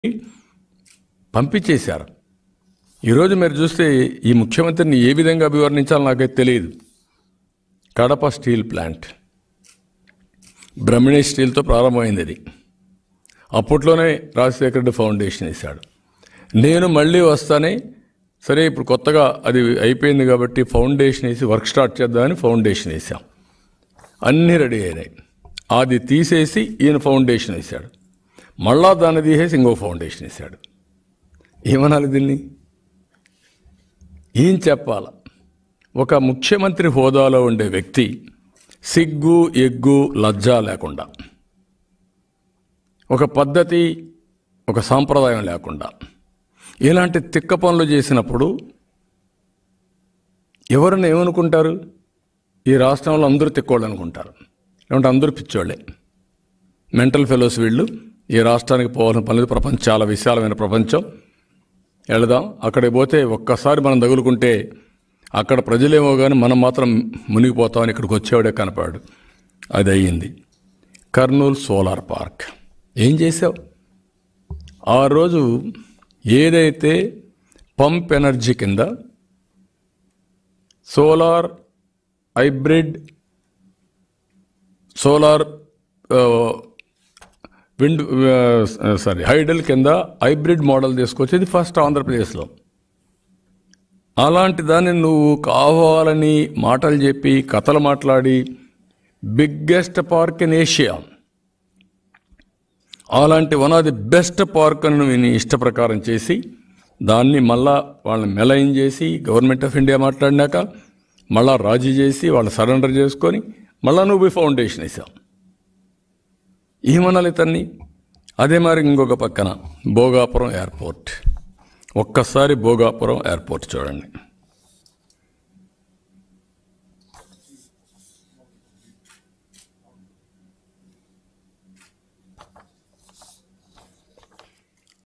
పంపించేశారు ఈరోజు మీరు చూస్తే ఈ ముఖ్యమంత్రిని ఏ విధంగా అభివర్ణించాలో నాకైతే తెలియదు కడప స్టీల్ ప్లాంట్ బ్రహ్మణి స్టీల్తో ప్రారంభమైంది అది అప్పట్లోనే రాజశేఖర రెడ్డి ఫౌండేషన్ వేశాడు నేను మళ్ళీ వస్తానే సరే ఇప్పుడు కొత్తగా అది అయిపోయింది కాబట్టి ఫౌండేషన్ వేసి వర్క్ స్టార్ట్ చేద్దామని ఫౌండేషన్ వేసాం అన్నీ రెడీ అయినాయి అది తీసేసి ఈయన ఫౌండేషన్ వేశాడు మళ్ళా దాన్ని తీసేసి ఇంకో ఫౌండేషన్ వేశాడు ఏమనాలి దీన్ని ఏం చెప్పాల ఒక ముఖ్యమంత్రి హోదాలో ఉండే వ్యక్తి సిగ్గు ఎగ్గు లజ్జ లేకుండా ఒక పద్ధతి ఒక సాంప్రదాయం లేకుండా ఇలాంటి తిక్క పనులు చేసినప్పుడు ఎవరిని ఏమనుకుంటారు ఈ రాష్ట్రంలో అందరూ తిక్కోళ్ళు అనుకుంటారు లేకుంటే అందరూ పిచ్చోళ్ళే మెంటల్ ఫెలోస్ వీళ్ళు ఈ రాష్ట్రానికి పోవాల్సిన పని లేదు. ప్రపంచం చాలా విశాలమైన ప్రపంచం వెళదాం అక్కడికి పోతే ఒక్కసారి మనం తగులుకుంటే అక్కడ ప్రజలేమో కానీ మనం మాత్రం మునిగిపోతామని ఇక్కడికి వచ్చేవాడే కనపడాడు అది అయ్యింది కర్నూలు సోలార్ పార్క్ ఏం చేసావు ఆ రోజు ఏదైతే పంప్ ఎనర్జీ కింద solar hybrid solar wind sorry hydel కింద హైబ్రిడ్ మోడల్ తీసుకొచ్చేది ఫస్ట్ ఆంధ్రప్రదేశ్లో అలాంటి దాన్ని నువ్వు కావాలని మాటలు చెప్పి కథలు మాట్లాడి బిగ్గెస్ట్ పార్క్ ఇన్ ఏషియా అలాంటి one of the best park అని నువ్వు నీ ఇష్ట ప్రకారం చేసి దాన్ని మళ్ళా వాళ్ళని మెలైన్ చేసి గవర్నమెంట్ ఆఫ్ ఇండియా మాట్లాడినాక మళ్ళా రాజీ చేసి వాళ్ళు సరెండర్ చేసుకొని మళ్ళా నువ్వు పోయి ఫౌండేషన్ వేసావు ఏమనాలి ఇతన్ని అదే మరి ఇంకొక పక్కన భోగాపురం ఎయిర్పోర్ట్ ఒక్కసారి భోగాపురం ఎయిర్పోర్ట్ చూడండి